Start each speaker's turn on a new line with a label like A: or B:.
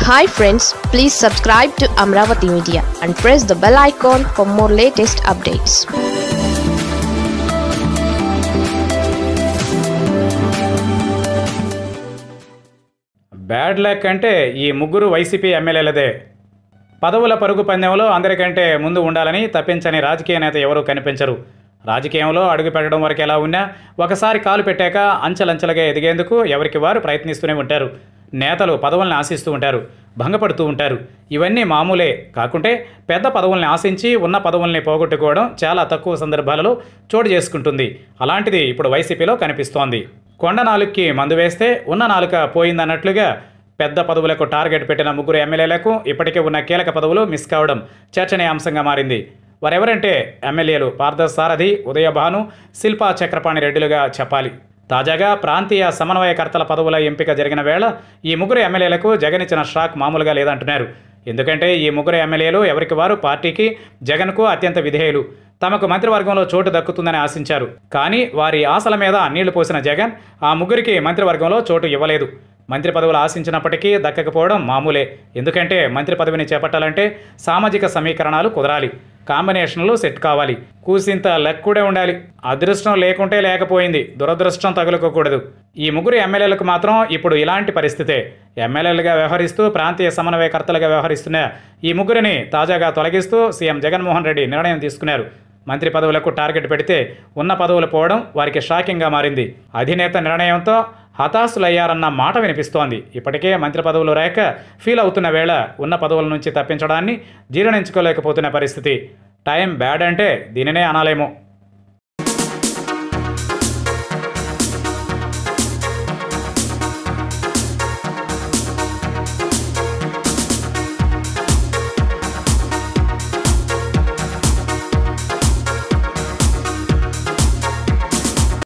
A: hi friends please subscribe to Amaravati media and press the bell icon for more latest updates
B: bad luck అంటే ఈ ముగ్గురు YCP ఎమ్మెల్యేలదే పదవుల పరుగు పందెంలో అందరికంటే ముందు ఉండాలని తప్పించని రాజకీయ నేత ఎవరూ కనిపించరు రాజకీయంలో అడుగు పెట్టడం వరకు ఎలా ఉన్నా ఒకసారి కాలు పెట్టాక అంచెలంచెలుగా ఎదిగేందుకు ఎవరికి వారు ప్రయత్నిస్తూనే ఉంటారు నేతలు పదవుల్ని ఆశిస్తూ ఉంటారు భంగపడుతూ ఉంటారు ఇవన్నీ మామూలే కాకుంటే పెద్ద పదవుల్ని ఆశించి ఉన్న పదవుల్ని పోగొట్టుకోవడం చాలా తక్కువ సందర్భాలలో చోటు చేసుకుంటుంది అలాంటిది ఇప్పుడు వైసీపీలో కనిపిస్తోంది కొండ నాలుగుకి మందు వేస్తే ఉన్న నాలుక పోయిందన్నట్లుగా పెద్ద పదవులకు టార్గెట్ పెట్టిన ముగ్గురు ఎమ్మెల్యేలకు ఇప్పటికే ఉన్న కీలక పదవులు మిస్ కావడం చర్చనీయాంశంగా మారింది వారెవరంటే ఎమ్మెల్యేలు పార్థసారథి ఉదయభాను శిల్పా చక్రపాణి రెడ్డిలుగా చెప్పాలి తాజాగా ప్రాంతీయ సమన్వయకర్తల పదవుల ఎంపిక జరిగిన వేళ ఈ ముగ్గురు ఎమ్మెల్యేలకు జగన్ షాక్ మామూలుగా లేదంటున్నారు ఎందుకంటే ఈ ముగ్గురు ఎమ్మెల్యేలు ఎవరికి వారు పార్టీకి జగన్కు అత్యంత విధేయులు తమకు మంత్రివర్గంలో చోటు దక్కుతుందని ఆశించారు కానీ వారి ఆశల మీద నీళ్లు పోసిన జగన్ ఆ ముగ్గురికి మంత్రివర్గంలో చోటు ఇవ్వలేదు మంత్రి పదవులు ఆశించినప్పటికీ దక్కకపోవడం మామూలే ఎందుకంటే మంత్రి పదవిని చేపట్టాలంటే సామాజిక సమీకరణాలు కుదరాలి కాంబినేషన్లు సెట్ కావాలి కూసింత లెక్ కూడా ఉండాలి అదృష్టం లేకుంటే లేకపోయింది దురదృష్టం తగులుకోకూడదు ఈ ముగ్గురు ఎమ్మెల్యేలకు మాత్రం ఇప్పుడు ఇలాంటి పరిస్థితే ఎమ్మెల్యేలుగా వ్యవహరిస్తూ ప్రాంతీయ సమన్వయకర్తలుగా వ్యవహరిస్తున్న ఈ ముగ్గురిని తాజాగా తొలగిస్తూ సీఎం జగన్మోహన్ రెడ్డి నిర్ణయం తీసుకున్నారు మంత్రి పదవులకు టార్గెట్ పెడితే ఉన్న పదవులు పోవడం వారికి షాకింగ్గా మారింది అధినేత నిర్ణయంతో హతాశులయ్యారన్న మాట వినిపిస్తోంది ఇప్పటికే మంత్రి పదవులు రాక ఫీల్ అవుతున్న వేళ ఉన్న పదవుల నుంచి తప్పించడాన్ని జీర్ణించుకోలేకపోతున్న పరిస్థితి టైం బ్యాడ్ అంటే దీనినే అనాలేమో